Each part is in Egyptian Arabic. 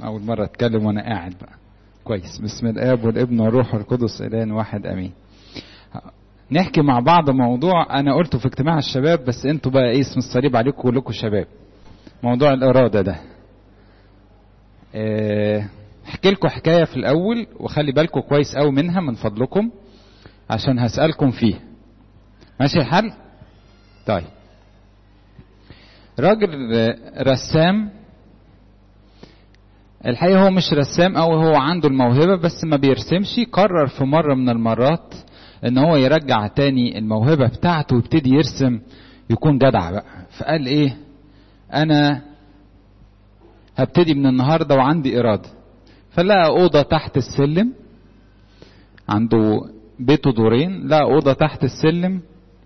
أول مرة أتكلم وأنا قاعد بقى كويس بسم الآب والابن والروح القدس إلان واحد أمين نحكي مع بعض موضوع أنا قلته في اجتماع الشباب بس أنتوا بقى إيه اسم الصليب عليكم كلكم شباب موضوع الإرادة ده أه احكي لكم حكاية في الأول وخلي بالكم كويس أوي منها من فضلكم عشان هسألكم فيه ماشي الحل؟ طيب راجل رسام الحقيقة هو مش رسام أو هو عنده الموهبة بس ما بيرسمش قرر في مرة من المرات ان هو يرجع تاني الموهبة بتاعته ويبتدي يرسم يكون جدع بقى فقال ايه انا هبتدي من النهاردة وعندي ارادة فلقى اوضة تحت السلم عنده بيته دورين لقى اوضة تحت السلم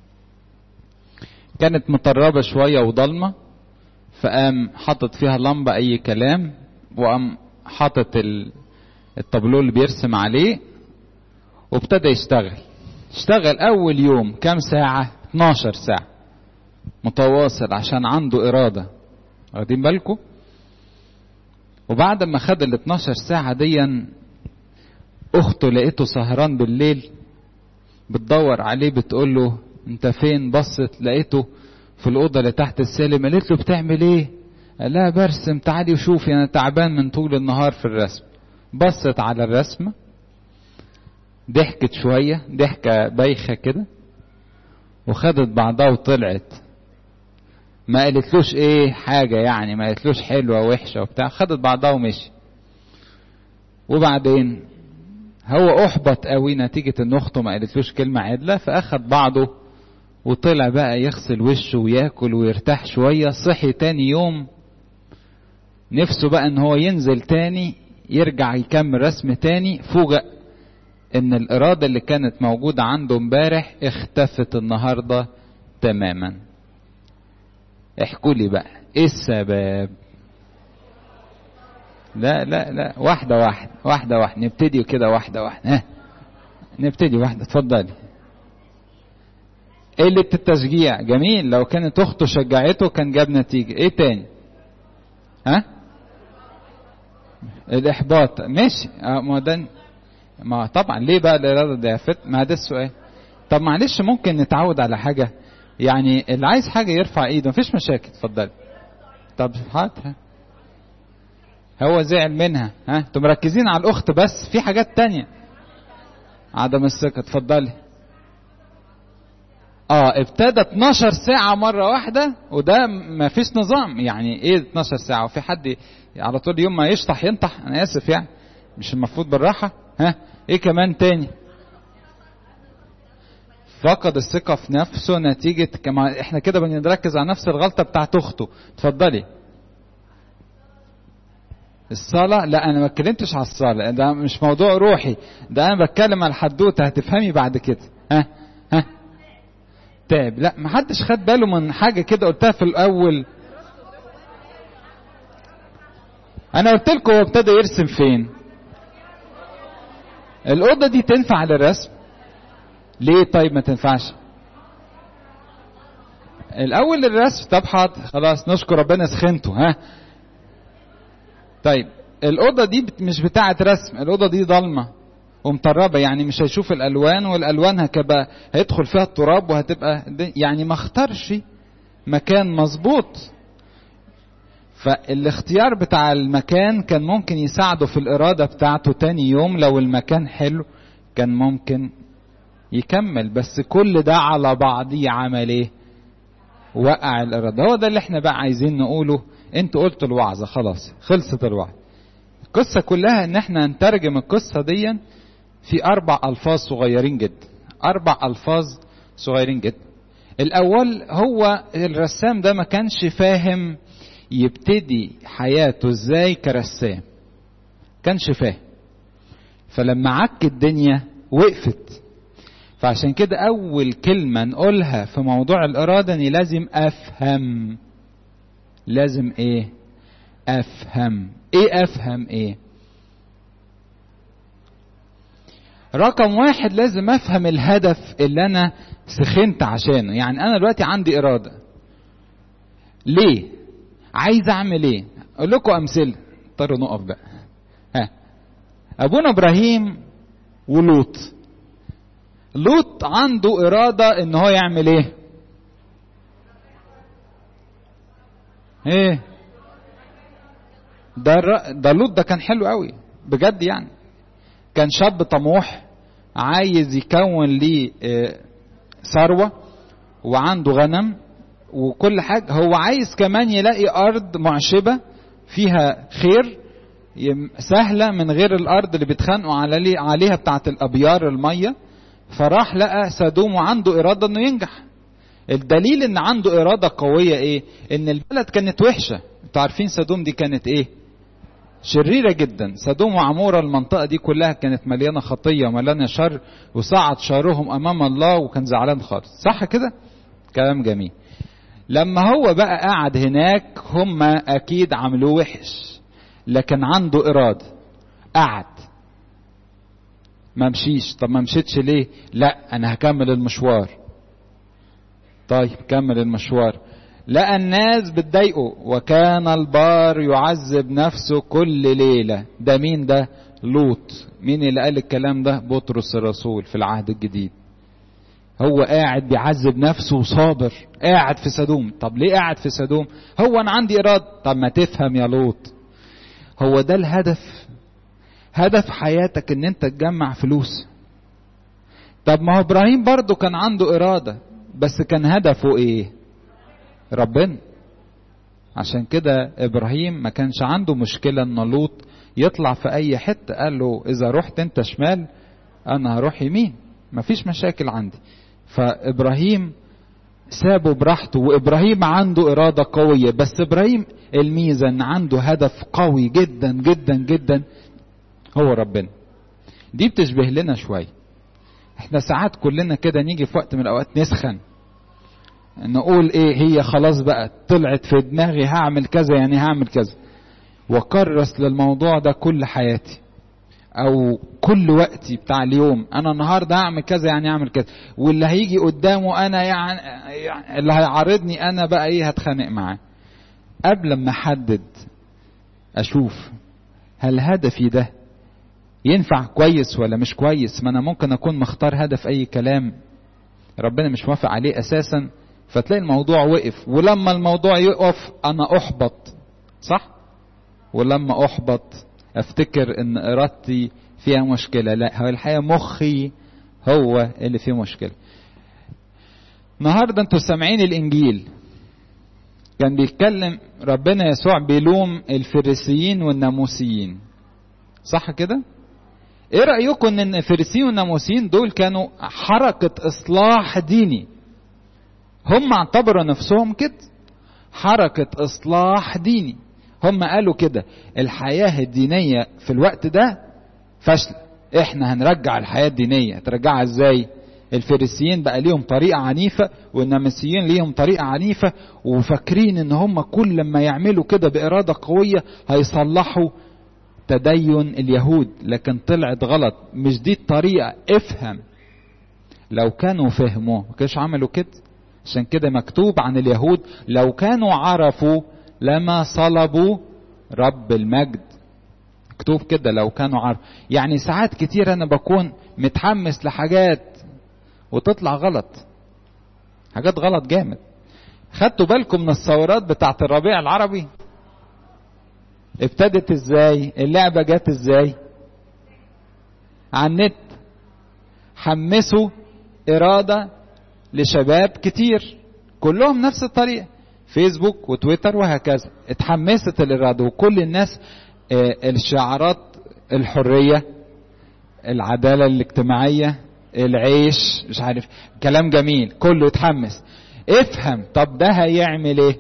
كانت مطربة شوية وضلمة فقام حاطط فيها لمبة اي كلام وقام حاطط الطابلو اللي بيرسم عليه وابتدى يشتغل اشتغل اول يوم كام ساعة 12 ساعة متواصل عشان عنده ارادة واخدين بالكم وبعد ما خد ال 12 ساعة ديا اخته لقيته سهران بالليل بتدور عليه بتقول له انت فين بصت لقيته في الاوضه اللي تحت السلم قالت له بتعمل ايه قال لها برسم تعالي وشوفي انا تعبان من طول النهار في الرسم بصت على الرسمه ضحكت شويه ضحكه بايخه كده وخدت بعضها وطلعت ما قالتلوش ايه حاجه يعني ما قالتلوش حلوه وحشه وبتاع خدت بعضها ومشي وبعدين هو احبط قوي نتيجه ان اخته ما قالتلوش كلمه عدله فاخد بعضه وطلع بقى يغسل وشه وياكل ويرتاح شويه صحي تاني يوم نفسه بقى ان هو ينزل تاني يرجع يكمل رسم تاني فوجئ ان الاراده اللي كانت موجوده عنده امبارح اختفت النهارده تماما احكوا لي بقى ايه السبب لا لا لا واحدة واحدة واحدة واحدة نبتدي كده واحدة واحدة ها نبتدي واحدة اتفضلي قلة التشجيع جميل لو كانت اخته شجعته كان جاب نتيجة ايه تاني ها الاحباط ماشي ما ده ما طبعا ليه بقى الاراده ضعفت ما ده السؤال طب معلش ممكن نتعود على حاجه يعني اللي عايز حاجه يرفع ايده مفيش مشاكل اتفضلي طب هاتها هو زعل منها ها انتوا مركزين على الاخت بس في حاجات تانية عدم الثقه اتفضلي اه ابتدى 12 ساعة مرة واحدة وده ما فيش نظام يعني ايه 12 ساعة وفي حد على طول يوم ما يشطح ينطح انا اسف يعني مش المفروض بالراحة ها ايه كمان تاني فقد الثقة في نفسه نتيجة كما احنا كده بنركز على نفس الغلطة بتاعت اخته اتفضلي الصلاة لا انا ما اتكلمتش على الصلاة ده مش موضوع روحي ده انا بتكلم على الحدوتة هتفهمي بعد كده ها ها تاب لا ما حدش خد باله من حاجة كده قلتها في الاول انا قلت لكم هو ابتدى يرسم فين الأوضة دي تنفع للرسم ليه طيب ما تنفعش الأول الرسم طب حاضر خلاص نشكر ربنا سخنته ها طيب الأوضة دي مش بتاعة رسم الأوضة دي ضلمة ومطربة يعني مش هيشوف الألوان والألوان هتبقى هيدخل فيها التراب وهتبقى يعني ما اختارش مكان مظبوط فالاختيار بتاع المكان كان ممكن يساعده في الإرادة بتاعته تاني يوم لو المكان حلو كان ممكن يكمل بس كل ده على بعضيه عمل ايه وقع الإرادة هو ده اللي احنا بقى عايزين نقوله انتوا قلتوا الوعظة خلاص خلصت الوعظ القصة كلها ان احنا نترجم القصة دي في أربع ألفاظ صغيرين جدا أربع ألفاظ صغيرين جدا الأول هو الرسام ده ما كانش فاهم يبتدي حياته ازاي كرسام كانش فاهم فلما عك الدنيا وقفت فعشان كده اول كلمة نقولها في موضوع الارادة اني لازم افهم لازم ايه افهم ايه افهم ايه رقم واحد لازم افهم الهدف اللي انا سخنت عشانه يعني انا دلوقتي عندي اراده ليه عايز اعمل ايه اقول لكم امثله نضطر نقف بقى ها ابونا ابراهيم ولوط لوط عنده اراده ان هو يعمل ايه ايه ده ده لوط ده كان حلو قوي بجد يعني كان شاب طموح عايز يكون ليه ثروه وعنده غنم وكل حاجه هو عايز كمان يلاقي ارض معشبه فيها خير سهله من غير الارض اللي بيتخانقوا على عليها بتاعه الابيار الميه فراح لقى سدوم وعنده اراده انه ينجح الدليل ان عنده اراده قويه ايه ان البلد كانت وحشه انتوا عارفين سدوم دي كانت ايه شريرة جدا سدوم وعمورة المنطقة دي كلها كانت مليانة خطية ومليانة شر وصعد شرهم أمام الله وكان زعلان خالص صح كده كلام جميل لما هو بقى قعد هناك هم أكيد عملوه وحش لكن عنده إرادة قعد ما مشيش طب ما مشيتش ليه لا أنا هكمل المشوار طيب كمل المشوار لقى الناس بتضايقه وكان البار يعذب نفسه كل ليلة ده مين ده لوط مين اللي قال الكلام ده بطرس الرسول في العهد الجديد هو قاعد بيعذب نفسه وصابر قاعد في سدوم طب ليه قاعد في سدوم هو انا عندي ارادة طب ما تفهم يا لوط هو ده الهدف هدف حياتك ان انت تجمع فلوس طب ما هو ابراهيم برضه كان عنده ارادة بس كان هدفه ايه ربنا عشان كده ابراهيم ما كانش عنده مشكله ان لوط يطلع في اي حته قال له اذا رحت انت شمال انا هروح يمين مفيش مشاكل عندي فابراهيم سابه براحته وابراهيم عنده اراده قويه بس ابراهيم الميزه ان عنده هدف قوي جدا جدا جدا هو ربنا دي بتشبه لنا شويه احنا ساعات كلنا كده نيجي في وقت من الاوقات نسخن نقول ايه هي خلاص بقى طلعت في دماغي هعمل كذا يعني هعمل كذا وكرس للموضوع ده كل حياتي او كل وقتي بتاع اليوم انا النهارده هعمل كذا يعني اعمل كذا واللي هيجي قدامه انا يعني, يعني اللي هيعارضني انا بقى ايه هتخانق معاه قبل ما احدد اشوف هل هدفي ده ينفع كويس ولا مش كويس ما انا ممكن اكون مختار هدف اي كلام ربنا مش موافق عليه اساسا فتلاقي الموضوع وقف ولما الموضوع يقف انا احبط صح ولما احبط افتكر ان ارادتي فيها مشكله لا هو الحقيقه مخي هو اللي فيه مشكله النهارده انتوا سامعين الانجيل كان بيتكلم ربنا يسوع بيلوم الفريسيين والناموسيين صح كده ايه رايكم ان الفريسيين والناموسيين دول كانوا حركه اصلاح ديني هم اعتبروا نفسهم كده حركه اصلاح ديني هم قالوا كده الحياه الدينيه في الوقت ده فاشله احنا هنرجع الحياه الدينيه ترجعها ازاي الفريسيين بقى ليهم طريقة عنيفة والناموسيين ليهم طريقة عنيفة وفاكرين ان هم كل لما يعملوا كده بإرادة قوية هيصلحوا تدين اليهود لكن طلعت غلط مش دي الطريقة افهم لو كانوا فهموا ما كانش عملوا كده عشان كده مكتوب عن اليهود لو كانوا عرفوا لما صلبوا رب المجد مكتوب كده لو كانوا عرفوا يعني ساعات كتير انا بكون متحمس لحاجات وتطلع غلط حاجات غلط جامد خدتوا بالكم من الثورات بتاعت الربيع العربي ابتدت ازاي اللعبة جت ازاي على النت حمسوا إرادة لشباب كتير كلهم نفس الطريقة فيسبوك وتويتر وهكذا اتحمست الإرادة وكل الناس اه الشعارات الحرية العدالة الاجتماعية العيش مش عارف كلام جميل كله اتحمس افهم طب ده هيعمل ايه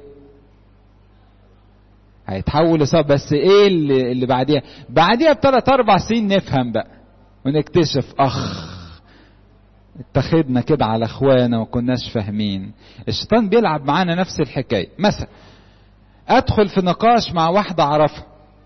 هيتحول لصعب بس ايه اللي, اللي بعديها بعديها بثلاث اربع سنين نفهم بقى ونكتشف اخ اتخذنا كده على اخوانا وكناش فاهمين الشيطان بيلعب معانا نفس الحكايه مثلا ادخل في نقاش مع واحده اعرفها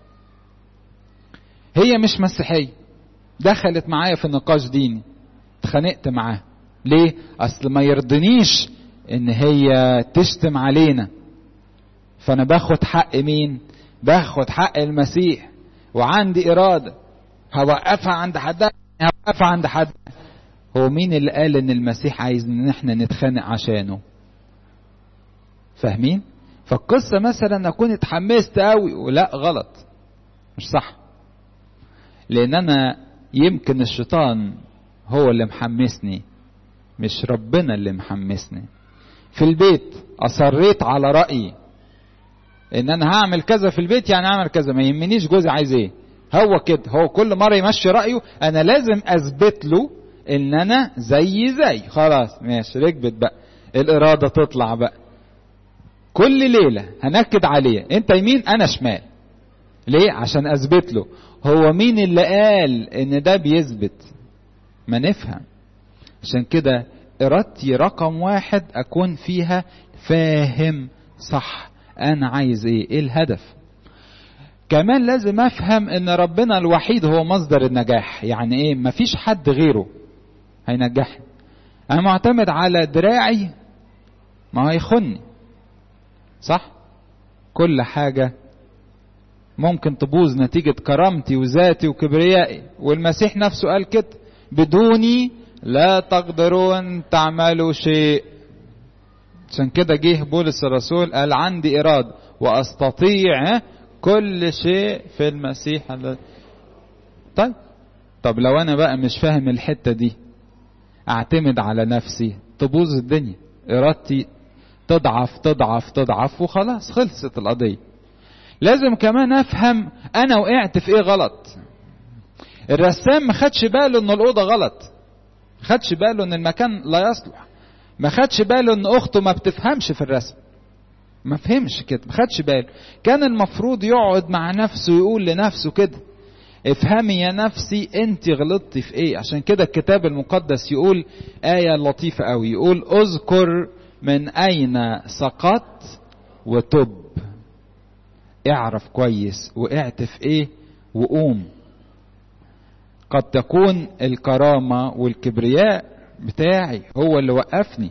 هي مش مسيحيه دخلت معايا في نقاش ديني اتخانقت معاها ليه اصل ما يرضنيش ان هي تشتم علينا فانا باخد حق مين باخد حق المسيح وعندي إرادة هوقفها عند حدها هوقفها عند حد هو مين اللي قال ان المسيح عايز ان احنا نتخانق عشانه فاهمين فالقصة مثلا اكون اتحمست قوي ولا غلط مش صح لان انا يمكن الشيطان هو اللي محمسني مش ربنا اللي محمسني في البيت اصريت على رأيي ان انا هعمل كذا في البيت يعني اعمل كذا ما يهمنيش جوزي عايز ايه هو كده هو كل مرة يمشي رأيه انا لازم اثبت له ان انا زي زي خلاص ماشي ركبت بقى الارادة تطلع بقى كل ليلة هنكد عليه انت يمين انا شمال ليه عشان اثبت له هو مين اللي قال ان ده بيثبت ما نفهم عشان كده ارادتي رقم واحد اكون فيها فاهم صح انا عايز ايه ايه الهدف كمان لازم افهم ان ربنا الوحيد هو مصدر النجاح يعني ايه مفيش حد غيره هينجحني انا معتمد على دراعي ما هيخني صح كل حاجة ممكن تبوظ نتيجة كرامتي وذاتي وكبريائي والمسيح نفسه قال كده بدوني لا تقدرون تعملوا شيء عشان كده جه بولس الرسول قال عندي إرادة وأستطيع كل شيء في المسيح طيب طب لو أنا بقى مش فاهم الحتة دي أعتمد على نفسي تبوظ الدنيا إرادتي تضعف تضعف تضعف وخلاص خلصت القضية لازم كمان أفهم أنا وقعت في إيه غلط الرسام ما خدش باله إن الأوضة غلط خدش باله إن المكان لا يصلح ما خدش باله ان اخته ما بتفهمش في الرسم ما فهمش كده ما خدش باله كان المفروض يقعد مع نفسه ويقول لنفسه كده افهمي يا نفسي انت غلطتي في ايه عشان كده الكتاب المقدس يقول آية لطيفة قوي يقول اذكر من اين سقطت وتب اعرف كويس وقعت في ايه وقوم قد تكون الكرامة والكبرياء بتاعي هو اللي وقفني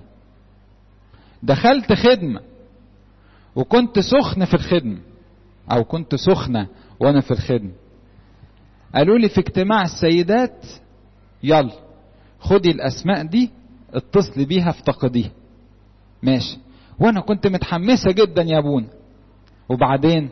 دخلت خدمة وكنت سخن في الخدمة او كنت سخنة وانا في الخدمة قالوا لي في اجتماع السيدات يلا خدي الاسماء دي اتصلي بيها افتقديها ماشي وانا كنت متحمسة جدا يا ابونا وبعدين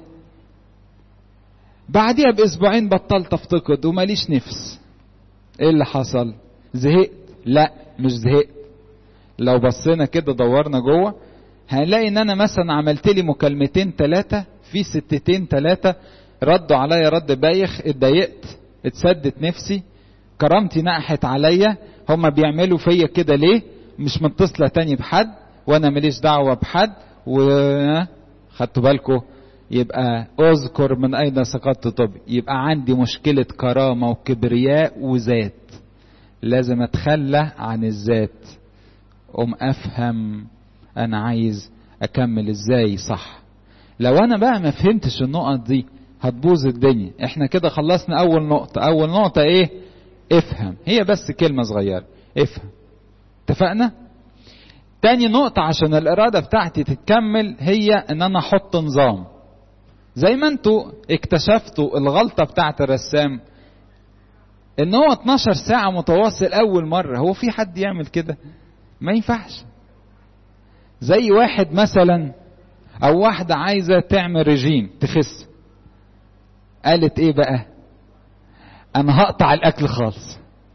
بعديها باسبوعين بطلت افتقد وماليش نفس ايه اللي حصل زهقت لا مش زهقت لو بصينا كده دورنا جوه هنلاقي ان انا مثلا عملت لي مكالمتين ثلاثة في ستتين ثلاثة ردوا عليا رد بايخ اتضايقت اتسدت نفسي كرامتي نقحت عليا هما بيعملوا فيا كده ليه مش متصلة تاني بحد وانا ماليش دعوة بحد و خدتوا بالكم يبقى اذكر من اين سقطت طب يبقى عندي مشكلة كرامة وكبرياء وذات لازم اتخلى عن الذات ام افهم انا عايز اكمل ازاي صح لو انا بقى ما فهمتش النقط دي هتبوظ الدنيا احنا كده خلصنا اول نقطة اول نقطة ايه افهم هي بس كلمة صغيرة افهم اتفقنا تاني نقطة عشان الارادة بتاعتي تتكمل هي ان انا احط نظام زي ما انتوا اكتشفتوا الغلطة بتاعت الرسام ان هو 12 ساعة متواصل اول مرة هو في حد يعمل كده ما ينفعش زي واحد مثلا او واحدة عايزة تعمل رجيم تخس قالت ايه بقى انا هقطع الاكل خالص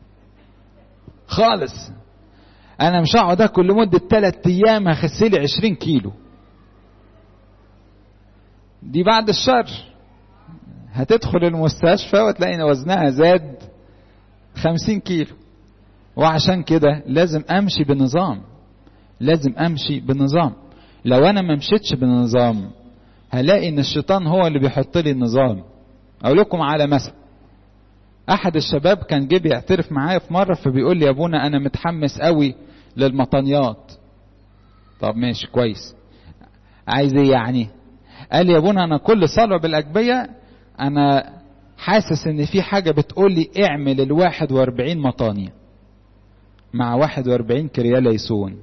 خالص انا مش هقعد اكل لمدة 3 ايام هخسلي 20 كيلو دي بعد الشر هتدخل المستشفى وتلاقي ان وزنها زاد خمسين كيلو وعشان كده لازم امشي بنظام لازم امشي بنظام لو انا ما مشيتش بنظام هلاقي ان الشيطان هو اللي بيحط لي النظام اقول لكم على مثل احد الشباب كان جه بيعترف معايا في مره فبيقول لي يا ابونا انا متحمس قوي للمطانيات طب ماشي كويس عايز ايه يعني قال لي يا ابونا انا كل صلوه بالاجبيه انا حاسس ان في حاجه بتقول لي اعمل ال 41 مطانيه مع 41 كريال يسون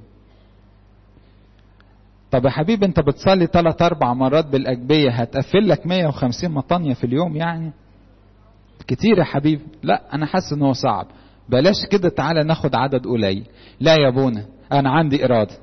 طب يا حبيبي انت بتصلي ثلاث اربع مرات بالاجبيه هتقفل لك 150 مطانيه في اليوم يعني كتير يا حبيبي لا انا حاسس ان هو صعب بلاش كده تعالى ناخد عدد قليل لا يا ابونا انا عندي اراده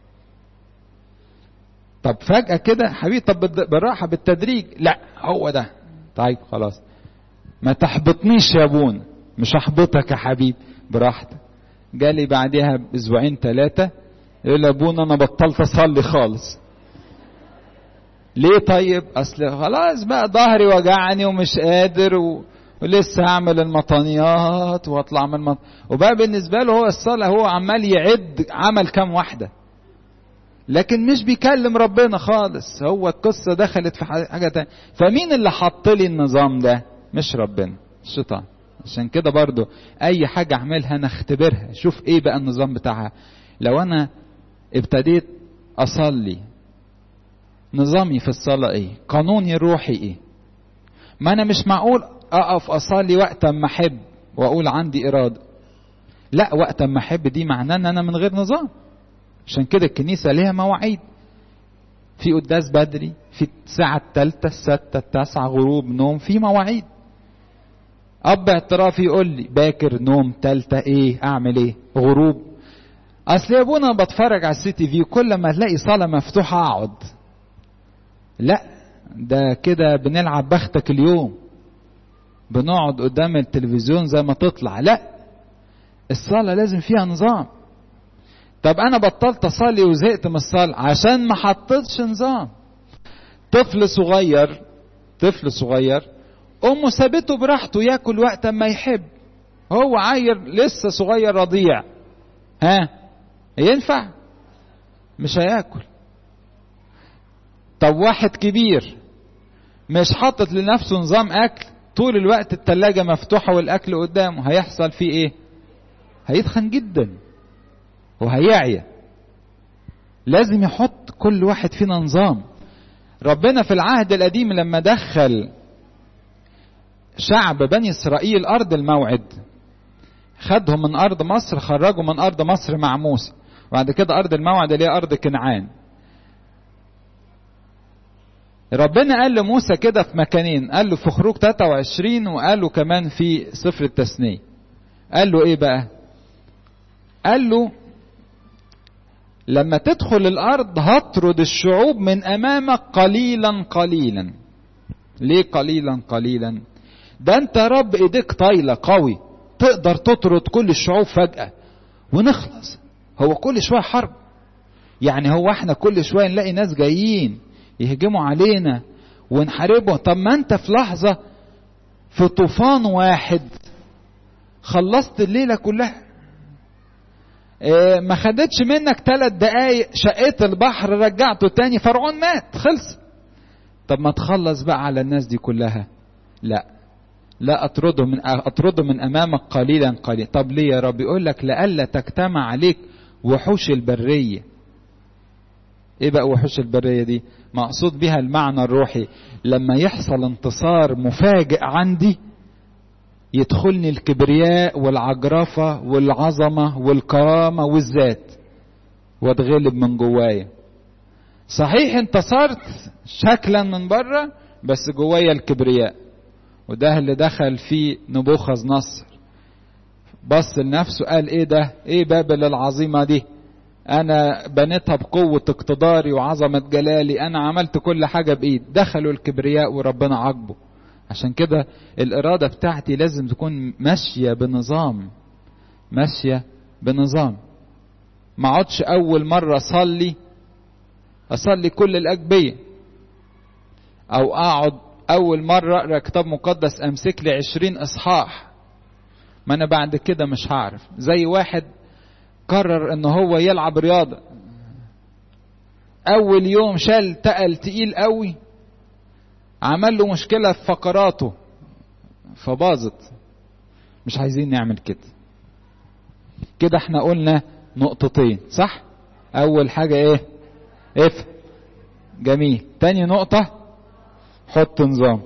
طب فجاه كده حبيبي طب بالراحه بالتدريج لا هو ده طيب خلاص ما تحبطنيش يا ابونا مش هحبطك يا حبيبي براحتك جالي بعدها باسبوعين ثلاثه يقول ابونا انا بطلت اصلي خالص ليه طيب اصل خلاص بقى ظهري وجعني ومش قادر و... ولسه هعمل المطانيات واطلع من المط... وبقى بالنسبه له هو الصلاه هو عمال يعد عمل كام واحده لكن مش بيكلم ربنا خالص هو القصه دخلت في حاجه تانية فمين اللي حط لي النظام ده مش ربنا الشيطان عشان كده برضو اي حاجه اعملها انا اختبرها شوف ايه بقى النظام بتاعها لو انا ابتديت اصلي نظامي في الصلاه ايه قانوني الروحي ايه ما انا مش معقول اقف اصلي وقت ما احب واقول عندي اراده لا وقت ما احب دي معناه ان انا من غير نظام عشان كده الكنيسه ليها مواعيد في قداس بدري في الساعة الثالثة الستة التاسعة غروب نوم في مواعيد أب اعترافي يقول لي باكر نوم تالتة إيه أعمل إيه غروب أصل يا أبونا بتفرج على السي تي في كل ما تلاقي صالة مفتوحة أقعد لا ده كده بنلعب بختك اليوم بنقعد قدام التلفزيون زي ما تطلع لا الصلاة لازم فيها نظام طب انا بطلت اصلي وزهقت من الصلاة عشان ما حطيتش نظام طفل صغير طفل صغير امه سابته براحته ياكل وقت ما يحب هو عاير لسه صغير رضيع ها ينفع مش هياكل طب واحد كبير مش حاطط لنفسه نظام اكل طول الوقت التلاجة مفتوحة والاكل قدامه هيحصل فيه ايه هيتخن جدا وهيعيا لازم يحط كل واحد فينا نظام ربنا في العهد القديم لما دخل شعب بني اسرائيل ارض الموعد خدهم من ارض مصر خرجوا من ارض مصر مع موسى وبعد كده ارض الموعد اللي هي ارض كنعان ربنا قال لموسى كده في مكانين قال له في خروج 23 وقال له كمان في سفر التثنيه قال له ايه بقى قال له لما تدخل الارض هطرد الشعوب من امامك قليلا قليلا ليه قليلا قليلا ده انت يا رب ايديك طايله قوي تقدر تطرد كل الشعوب فجاه ونخلص هو كل شويه حرب يعني هو احنا كل شويه نلاقي ناس جايين يهجموا علينا ونحاربهم طب ما انت في لحظه في طوفان واحد خلصت الليله كلها ما خدتش منك ثلاث دقايق شقيت البحر رجعته تاني فرعون مات خلص طب ما تخلص بقى على الناس دي كلها لا لا اطرده من اطرده من امامك قليلا قليلا طب ليه يا رب يقول لك لئلا تجتمع عليك وحوش البريه ايه بقى وحوش البريه دي مقصود بها المعنى الروحي لما يحصل انتصار مفاجئ عندي يدخلني الكبرياء والعجرفة والعظمة والكرامة والذات واتغلب من جوايا صحيح انتصرت شكلا من بره بس جوايا الكبرياء وده اللي دخل فيه نبوخذ نصر بص لنفسه قال ايه ده ايه بابل العظيمة دي انا بنيتها بقوة اقتداري وعظمة جلالي انا عملت كل حاجة بايد دخلوا الكبرياء وربنا عاقبه عشان كده الإرادة بتاعتي لازم تكون ماشية بنظام ماشية بنظام ما اقعدش أول مرة أصلي أصلي كل الأجبية أو أقعد أول مرة أقرأ كتاب مقدس أمسك لي عشرين إصحاح ما أنا بعد كده مش هعرف زي واحد قرر إن هو يلعب رياضة أول يوم شال تقل تقيل قوي عمل له مشكلة في فقراته فباظت مش عايزين نعمل كده كده احنا قلنا نقطتين صح اول حاجة ايه اف جميل تاني نقطة حط نظام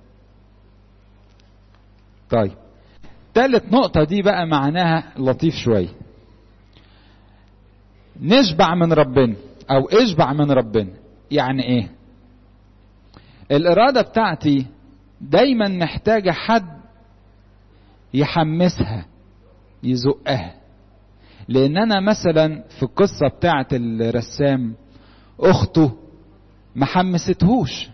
طيب تالت نقطة دي بقى معناها لطيف شوية نشبع من ربنا او اشبع من ربنا يعني ايه الإرادة بتاعتي دايما محتاجة حد يحمسها يزقها لان انا مثلا في القصة بتاعت الرسام اخته ما حمستهوش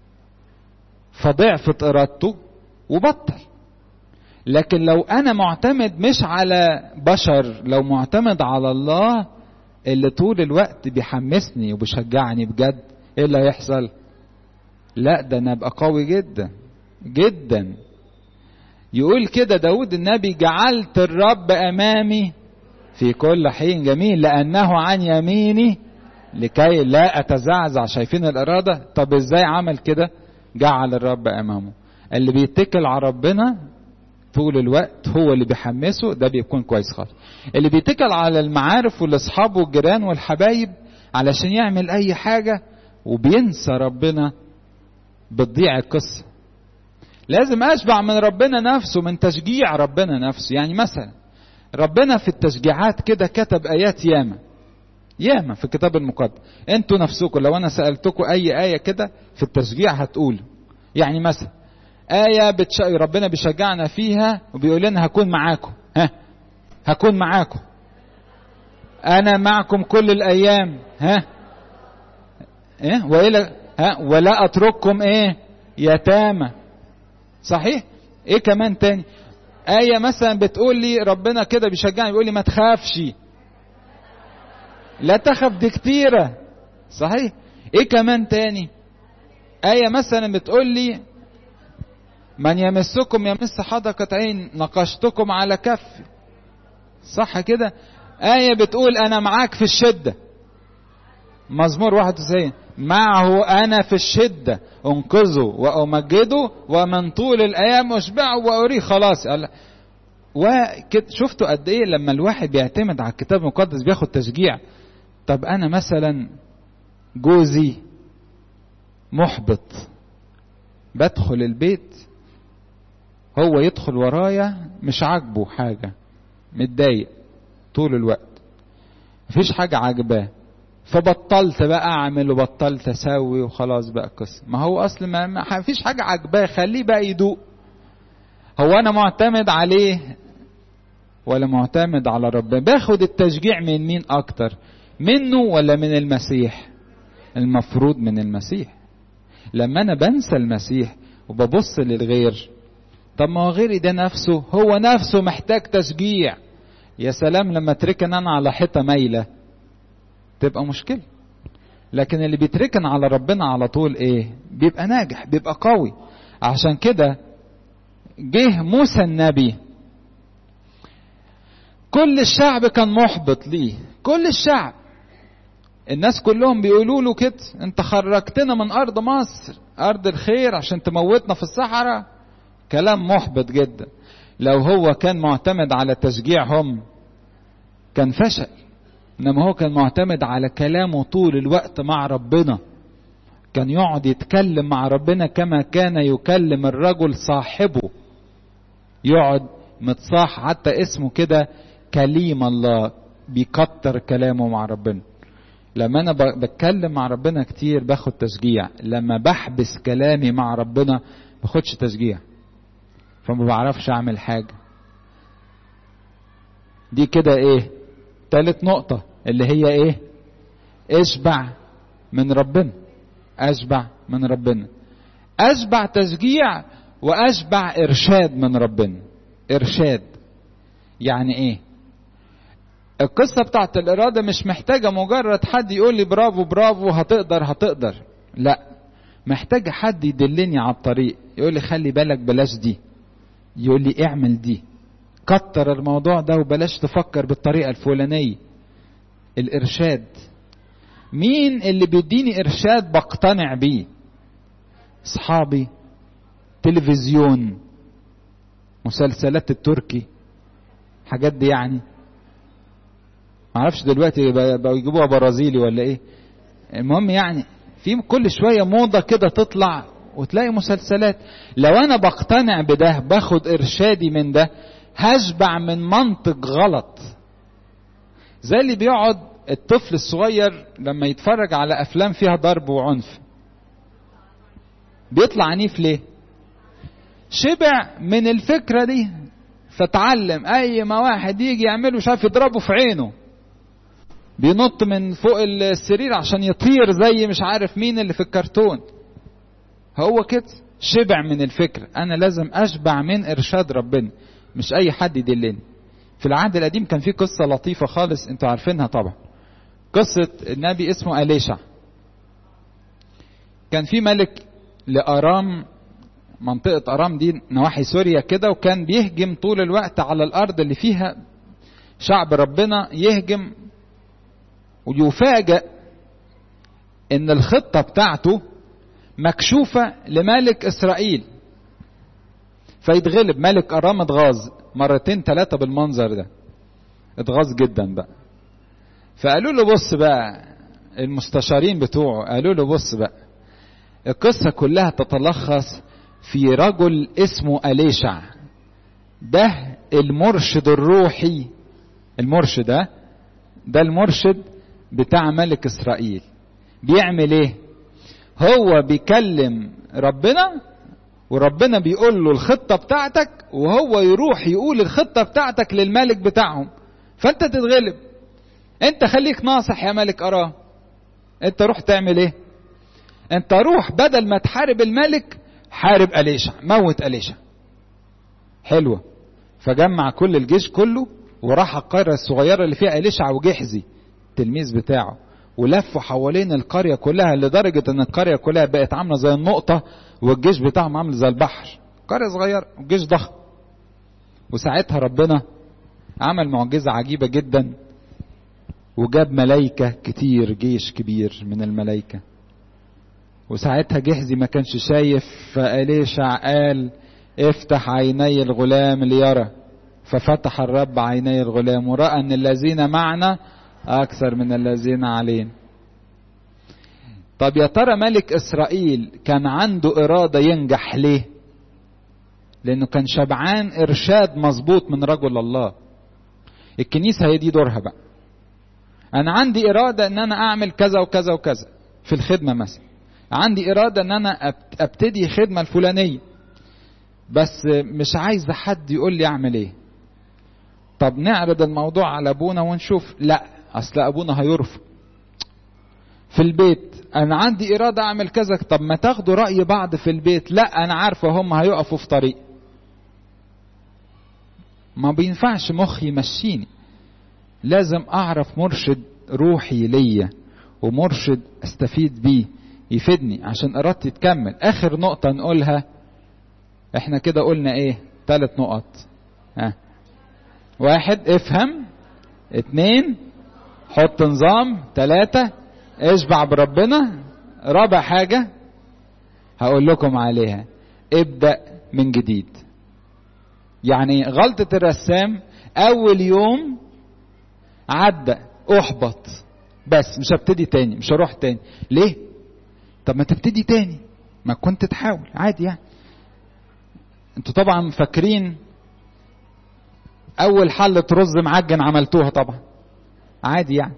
فضعفت ارادته وبطل لكن لو انا معتمد مش على بشر لو معتمد على الله اللي طول الوقت بيحمسني وبيشجعني بجد ايه اللي هيحصل لا ده انا ابقى قوي جدا جدا يقول كده داود النبي جعلت الرب امامي في كل حين جميل لانه عن يميني لكي لا اتزعزع شايفين الاراده طب ازاي عمل كده جعل الرب امامه اللي بيتكل على ربنا طول الوقت هو اللي بيحمسه ده بيكون كويس خالص اللي بيتكل على المعارف والاصحاب والجيران والحبايب علشان يعمل اي حاجه وبينسى ربنا بتضيع القصه لازم اشبع من ربنا نفسه من تشجيع ربنا نفسه يعني مثلا ربنا في التشجيعات كده كتب ايات ياما ياما في الكتاب المقدس انتوا نفسكم لو انا سالتكم اي ايه كده في التشجيع هتقولوا يعني مثلا آية بتش... ربنا بيشجعنا فيها وبيقول لنا هكون معاكم ها هكون معاكم أنا معكم كل الأيام ها إيه وإلى ها ولا أترككم إيه يتامى صحيح إيه كمان تاني آية مثلا بتقول لي ربنا كده بيشجعني بيقول لي ما تخافش لا تخف دي كتيرة صحيح إيه كمان تاني آية مثلا بتقول لي من يمسكم يمس حدقة عين نقشتكم على كفي صح كده آية بتقول أنا معاك في الشدة مزمور 91 معه أنا في الشدة أنقذه وأمجده ومن طول الأيام أشبعه وأريه خلاص وكده شفتوا قد إيه لما الواحد بيعتمد على الكتاب المقدس بياخد تشجيع طب أنا مثلا جوزي محبط بدخل البيت هو يدخل ورايا مش عاجبه حاجة متضايق طول الوقت مفيش حاجة عاجباه فبطلت بقى اعمل وبطلت اسوي وخلاص بقى قصة ما هو اصل ما, ما فيش حاجة عاجباه خليه بقى يدوق هو انا معتمد عليه ولا معتمد على ربنا باخد التشجيع من مين اكتر منه ولا من المسيح المفروض من المسيح لما انا بنسى المسيح وببص للغير طب ما هو غيري ده نفسه هو نفسه محتاج تشجيع يا سلام لما تركن انا على حيطه مايله تبقى مشكله لكن اللي بيتركن على ربنا على طول ايه بيبقى ناجح بيبقى قوي عشان كده جه موسى النبي كل الشعب كان محبط ليه كل الشعب الناس كلهم بيقولوا له كده انت خرجتنا من ارض مصر ارض الخير عشان تموتنا في الصحراء كلام محبط جدا لو هو كان معتمد على تشجيعهم كان فشل انما هو كان معتمد على كلامه طول الوقت مع ربنا كان يقعد يتكلم مع ربنا كما كان يكلم الرجل صاحبه يقعد متصاح حتى اسمه كده كليم الله بيكتر كلامه مع ربنا لما انا بتكلم مع ربنا كتير باخد تشجيع لما بحبس كلامي مع ربنا باخدش تشجيع فما بعرفش اعمل حاجة دي كده ايه تالت نقطة اللي هي ايه اشبع من ربنا اشبع من ربنا اشبع تشجيع واشبع ارشاد من ربنا ارشاد يعني ايه القصة بتاعت الإرادة مش محتاجة مجرد حد يقول لي برافو برافو هتقدر هتقدر لا محتاجة حد يدلني على الطريق يقول لي خلي بالك بلاش دي يقول لي اعمل دي كتر الموضوع ده وبلاش تفكر بالطريقة الفلانية الإرشاد مين اللي بيديني إرشاد بقتنع بيه أصحابي تلفزيون مسلسلات التركي حاجات دي يعني معرفش دلوقتي بقوا يجيبوها برازيلي ولا ايه المهم يعني في كل شوية موضة كده تطلع وتلاقي مسلسلات لو انا بقتنع بده باخد ارشادي من ده هشبع من منطق غلط زي اللي بيقعد الطفل الصغير لما يتفرج على افلام فيها ضرب وعنف بيطلع عنيف ليه شبع من الفكرة دي فتعلم اي ما واحد يجي يعمله مش عارف يضربه في عينه بينط من فوق السرير عشان يطير زي مش عارف مين اللي في الكرتون هو كده شبع من الفكر انا لازم اشبع من ارشاد ربنا مش اي حد يدلني في العهد القديم كان في قصة لطيفة خالص انتوا عارفينها طبعا قصة النبي اسمه أليشع كان في ملك لأرام منطقة أرام دي نواحي سوريا كده وكان بيهجم طول الوقت على الأرض اللي فيها شعب ربنا يهجم ويفاجأ إن الخطة بتاعته مكشوفة لملك إسرائيل فيتغلب ملك أرام اتغاظ مرتين ثلاثة بالمنظر ده اتغاظ جدا بقى فقالوا له بص بقى المستشارين بتوعه قالوا له بص بقى القصة كلها تتلخص في رجل اسمه أليشع ده المرشد الروحي المرشد ده ده المرشد بتاع ملك إسرائيل بيعمل ايه هو بيكلم ربنا وربنا بيقول له الخطة بتاعتك وهو يروح يقول الخطة بتاعتك للملك بتاعهم فانت تتغلب انت خليك ناصح يا ملك ارام انت روح تعمل ايه انت روح بدل ما تحارب الملك حارب أليشع موت أليشع حلوة فجمع كل الجيش كله وراح القرية الصغيرة اللي فيها أليشع وجحزي التلميذ بتاعه ولفوا حوالين القرية كلها لدرجة ان القرية كلها بقت عاملة زي النقطة والجيش بتاعهم عامل زي البحر قرية صغيرة والجيش ضخم وساعتها ربنا عمل معجزة عجيبة جدا وجاب ملايكة كتير جيش كبير من الملايكة وساعتها جحزي ما كانش شايف فأليشع قال افتح عيني الغلام ليرى ففتح الرب عيني الغلام ورأى أن الذين معنا أكثر من الذين علينا طب يا ترى ملك إسرائيل كان عنده إرادة ينجح ليه لأنه كان شبعان إرشاد مظبوط من رجل الله الكنيسة هي دي دورها بقى أنا عندي إرادة أن أنا أعمل كذا وكذا وكذا في الخدمة مثلا عندي إرادة أن أنا أبتدي خدمة الفلانية بس مش عايز حد يقول لي أعمل إيه طب نعرض الموضوع على أبونا ونشوف لا أصل أبونا هيرفض في البيت أنا عندي إرادة أعمل كذا طب ما تاخدوا رأي بعض في البيت لا أنا عارفة هم هيقفوا في طريق ما بينفعش مخي يمشيني لازم أعرف مرشد روحي ليا ومرشد أستفيد بيه يفيدني عشان ارادتي تكمل اخر نقطه نقولها احنا كده قلنا ايه ثلاث نقط ها واحد افهم اتنين حط نظام ثلاثة اشبع بربنا رابع حاجة هقول لكم عليها ابدأ من جديد يعني غلطة الرسام أول يوم عدى أحبط بس مش هبتدي تاني مش هروح تاني ليه؟ طب ما تبتدي تاني ما كنت تحاول عادي يعني انتوا طبعا فاكرين اول حلة رز معجن عملتوها طبعا عادي يعني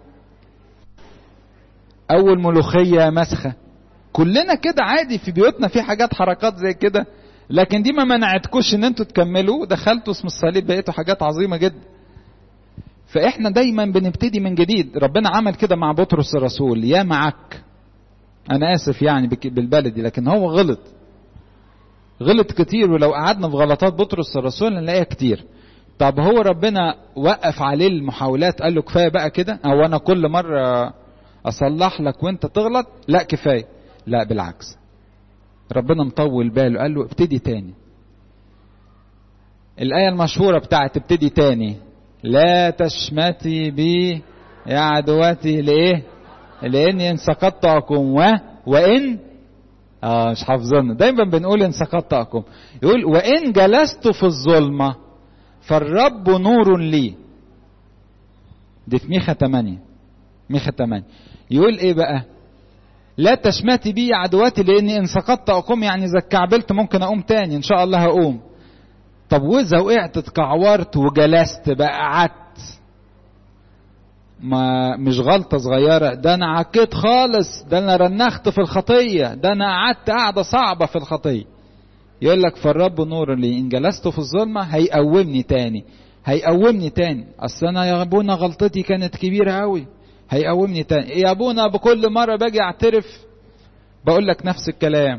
اول ملوخية مسخة كلنا كده عادي في بيوتنا في حاجات حركات زي كده لكن دي ما منعتكوش ان انتوا تكملوا دخلتوا اسم الصليب بقيتوا حاجات عظيمة جدا فاحنا دايما بنبتدي من جديد ربنا عمل كده مع بطرس الرسول يا معك انا اسف يعني بالبلدي لكن هو غلط غلط كتير ولو قعدنا في غلطات بطرس الرسول نلاقيها كتير طب هو ربنا وقف عليه المحاولات قال له كفايه بقى كده او انا كل مره اصلح لك وانت تغلط لا كفايه لا بالعكس ربنا مطول باله قال له ابتدي تاني الآية المشهورة بتاعت ابتدي تاني لا تشمتي بي يا عدواتي لإيه لاني ان سقطت اقوم و وان اه مش حافظنا دايما بنقول ان سقطت اقوم يقول وان جلست في الظلمه فالرب نور لي دي في ميخا 8 ميخا 8 يقول ايه بقى لا تشمتي بي يا عدواتي لاني ان سقطت اقوم يعني اذا اتكعبلت ممكن اقوم تاني ان شاء الله هقوم طب واذا وقعت اتكعورت وجلست بقى قعدت ما مش غلطة صغيرة ده أنا عكيت خالص ده أنا رنخت في الخطية ده أنا قعدت قعدة صعبة في الخطية يقول لك فالرب نور لي ان جلست في الظلمه هيقومني تاني هيقومني تاني اصل انا يا ابونا غلطتي كانت كبيره قوي هيقومني تاني يا ابونا بكل مره باجي اعترف بقول لك نفس الكلام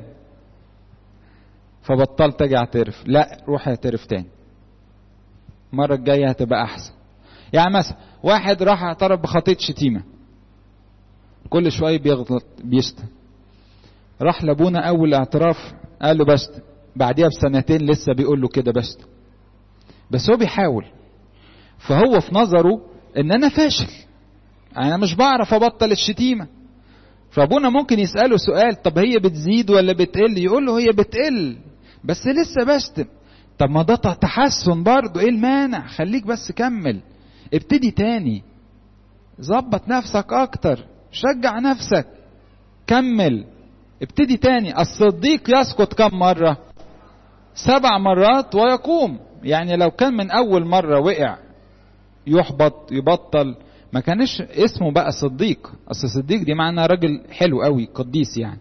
فبطلت اجي اعترف لا روح اعترف تاني المره الجايه هتبقى احسن يعني مثلا واحد راح اعترف بخطيه شتيمه كل شويه بيغلط بيشتم راح لابونا اول اعتراف قال له بشتم بعديها بسنتين لسه بيقول له كده بشتم بس هو بيحاول فهو في نظره ان انا فاشل انا مش بعرف ابطل الشتيمه فابونا ممكن يساله سؤال طب هي بتزيد ولا بتقل يقول له هي بتقل بس لسه بشتم طب ما ده تحسن برضه ايه المانع خليك بس كمل ابتدي تاني ظبط نفسك اكتر شجع نفسك كمل ابتدي تاني الصديق يسقط كم مرة سبع مرات ويقوم يعني لو كان من اول مرة وقع يحبط يبطل ما كانش اسمه بقى صديق اصل صديق دي معنى راجل حلو قوي قديس يعني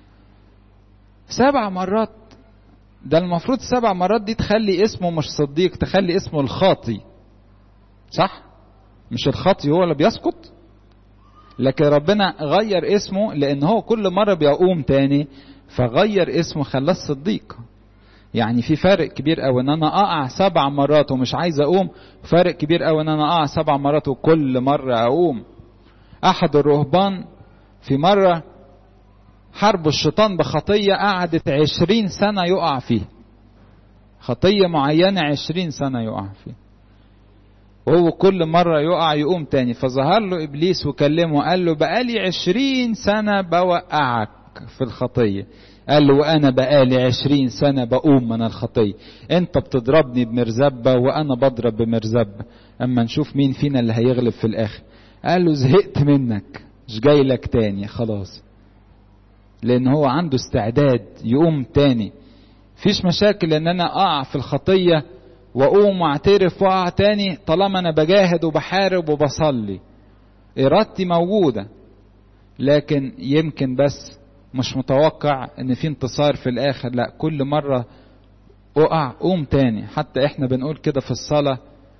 سبع مرات ده المفروض سبع مرات دي تخلي اسمه مش صديق تخلي اسمه الخاطي صح مش الخاطي هو اللي بيسقط لكن ربنا غير اسمه لان هو كل مره بيقوم تاني فغير اسمه خلاه الصديق يعني في فرق كبير قوي ان انا اقع سبع مرات ومش عايز اقوم فرق كبير قوي ان انا اقع سبع مرات وكل مره اقوم احد الرهبان في مره حرب الشيطان بخطية قعدت عشرين سنة يقع فيها خطية معينة عشرين سنة يقع فيها وهو كل مرة يقع يقوم تاني فظهر له إبليس وكلمه قال له بقالي عشرين سنة بوقعك في الخطية قال له وأنا بقالي عشرين سنة بقوم من الخطية أنت بتضربني بمرزبة وأنا بضرب بمرزبة أما نشوف مين فينا اللي هيغلب في الآخر قال له زهقت منك مش جاي لك تاني خلاص لأن هو عنده استعداد يقوم تاني فيش مشاكل ان انا اقع في الخطيه واقوم واعترف واقع تاني طالما انا بجاهد وبحارب وبصلي ارادتي موجوده لكن يمكن بس مش متوقع ان في انتصار في الاخر لا كل مره اقع قوم تاني حتى احنا بنقول كده في الصلاه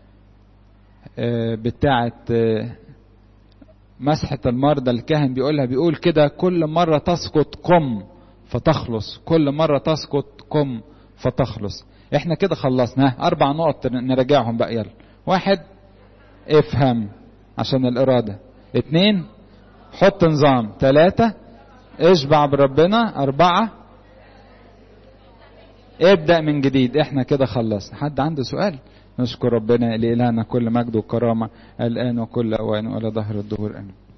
بتاعه مسحه المرضى الكاهن بيقولها بيقول كده كل مره تسقط قم فتخلص كل مرة تسقط قم فتخلص احنا كده خلصنا اربع نقط نراجعهم بقى يلا واحد افهم عشان الارادة اتنين حط نظام تلاتة اشبع بربنا اربعة ابدأ من جديد احنا كده خلصنا حد عنده سؤال نشكر ربنا لإلهنا كل مجد وكرامة الآن وكل أوان وإلى ظهر الدهور آمين